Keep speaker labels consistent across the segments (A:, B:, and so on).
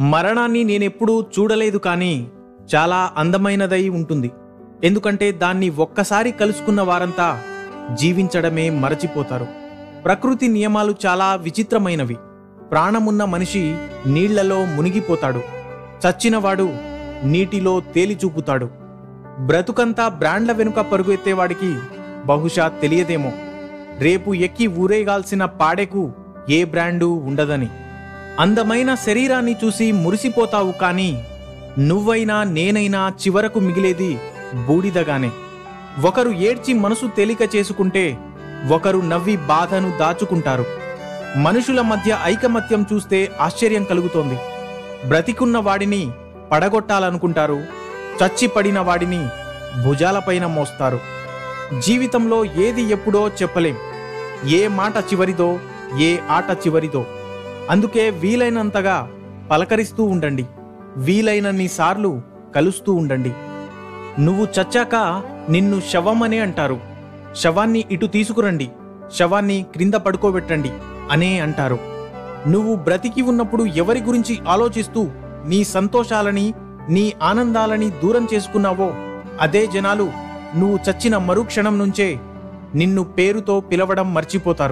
A: మరణాన్ని నేనెప్పుడూ చూడలేదు కానీ చాలా అందమైనదై ఉంటుంది ఎందుకంటే దాన్ని ఒక్కసారి కలుసుకున్న వారంతా జీవించడమే మరచిపోతారు ప్రకృతి నియమాలు చాలా విచిత్రమైనవి ప్రాణమున్న మనిషి నీళ్లలో మునిగిపోతాడు చచ్చినవాడు నీటిలో తేలిచూపుతాడు బ్రతుకంతా బ్రాండ్ల వెనుక పరుగు ఎత్తేవాడికి బహుశా తెలియదేమో రేపు ఎక్కి ఊరేగాల్సిన పాడెకు ఏ బ్రాండు ఉండదని అందమైన శరీరాన్ని చూసి మురిసిపోతావు కానీ నువ్వైనా నేనైనా చివరకు మిగిలేది బూడిదగానే ఒకరు ఏడ్చి మనసు తేలిక చేసుకుంటే ఒకరు నవ్వి బాధను దాచుకుంటారు మనుషుల మధ్య ఐకమత్యం చూస్తే ఆశ్చర్యం కలుగుతోంది బ్రతికున్న వాడిని పడగొట్టాలనుకుంటారు చచ్చి పడిన వాడిని భుజాలపైన మోస్తారు జీవితంలో ఏది ఎప్పుడో చెప్పలేం ఏ మాట చివరిదో ఏ ఆట చివరిదో అందుకే వీలైనంతగా పలకరిస్తూ ఉండండి వీలైనన్ని సార్లు కలుస్తూ ఉండండి నువ్వు చచ్చాక నిన్ను శవమనే అంటారు శవాన్ని ఇటు తీసుకురండి శవాన్ని క్రింద పడుకోబెట్టండి అనే అంటారు నువ్వు బ్రతికి ఉన్నప్పుడు ఎవరి గురించి ఆలోచిస్తూ నీ సంతోషాలని నీ ఆనందాలని దూరం చేసుకున్నావో అదే జనాలు నువ్వు చచ్చిన మరుక్షణం నుంచే నిన్ను పేరుతో పిలవడం మర్చిపోతారు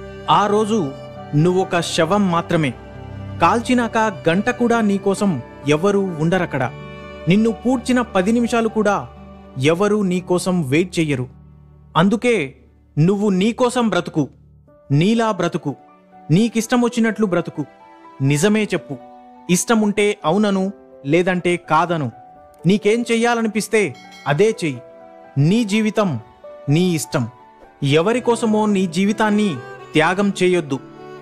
A: ఆ రోజు నువ్వొక శవం మాత్రమే కాల్చినాక గంట కూడా నీకోసం ఎవరూ ఉండరక్కడ నిన్ను పూడ్చిన పది నిమిషాలు కూడా ఎవరూ నీకోసం వెయిట్ చెయ్యరు అందుకే నువ్వు నీకోసం బ్రతుకు నీలా బ్రతుకు నీకిష్టం వచ్చినట్లు బ్రతుకు నిజమే చెప్పు ఇష్టముంటే అవునను లేదంటే కాదను నీకేం చెయ్యాలనిపిస్తే అదే చెయ్యి నీ జీవితం నీ ఇష్టం ఎవరి కోసమో నీ జీవితాన్ని త్యాగం చేయొద్దు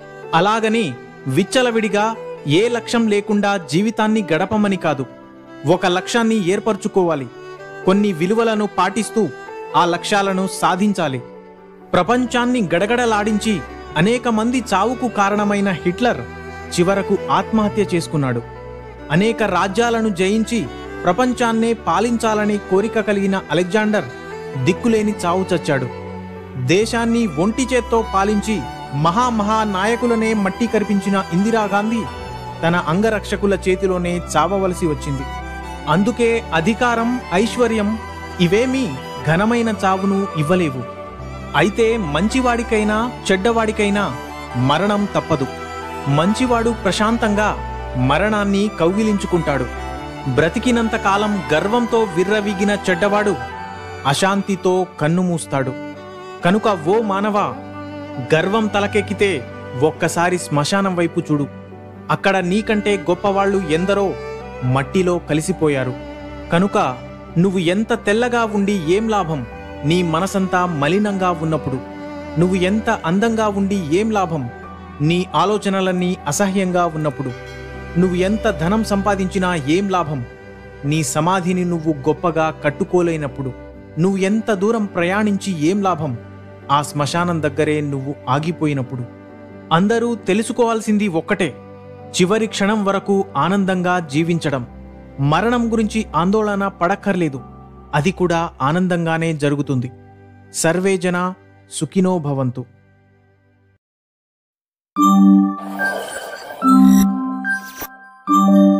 A: అలాగని విచ్చలవిడిగా ఏ లక్ష్యం లేకుండా జీవితాన్ని గడపమని కాదు ఒక లక్ష్యాన్ని ఏర్పరచుకోవాలి కొన్ని విలువలను పాటిస్తూ ఆ లక్ష్యాలను సాధించాలి ప్రపంచాన్ని గడగడలాడించి అనేక మంది చావుకు కారణమైన హిట్లర్ చివరకు ఆత్మహత్య చేసుకున్నాడు అనేక రాజ్యాలను జయించి ప్రపంచాన్నే పాలించాలని కోరిక కలిగిన అలెగ్జాండర్ దిక్కులేని చావు చచ్చాడు దేశాన్ని ఒంటి చేత్తో పాలించి మహామహా నాయకులనే మట్టి కరిపించిన ఇందిరాగాంధీ తన అంగరక్షకుల చేతిలోనే చావవలసి వచ్చింది అందుకే అధికారం ఐశ్వర్యం ఇవేమీ ఘనమైన చావును ఇవ్వలేవు అయితే మంచివాడికైనా చెడ్డవాడికైనా మరణం తప్పదు మంచివాడు ప్రశాంతంగా మరణాన్ని కౌగిలించుకుంటాడు బ్రతికినంత కాలం గర్వంతో విర్రవీగిన చెడ్డవాడు అశాంతితో కన్నుమూస్తాడు కనుక ఓ మానవా గర్వం తలకెక్కితే ఒక్కసారి శ్మశానం వైపు చూడు అక్కడ నీకంటే గొప్పవాళ్ళు ఎందరో మట్టిలో కలిసిపోయారు కనుక నువ్వు ఎంత తెల్లగా ఉండి ఏం లాభం నీ మనసంతా మలినంగా ఉన్నప్పుడు నువ్వు ఎంత అందంగా ఉండి ఏం లాభం నీ ఆలోచనలన్నీ అసహ్యంగా ఉన్నప్పుడు నువ్వు ఎంత ధనం సంపాదించినా ఏం లాభం నీ సమాధిని నువ్వు గొప్పగా కట్టుకోలేనప్పుడు నువ్వు ఎంత దూరం ప్రయాణించి ఏం లాభం ఆ శ్మశానం దగ్గరే నువ్వు ఆగిపోయినప్పుడు అందరూ తెలుసుకోవాల్సింది ఒక్కటే చివరి క్షణం వరకు ఆనందంగా జీవించడం మరణం గురించి ఆందోళన పడక్కర్లేదు అది కూడా ఆనందంగానే జరుగుతుంది సర్వే జన సుఖినో భవంతు
B: Thank you.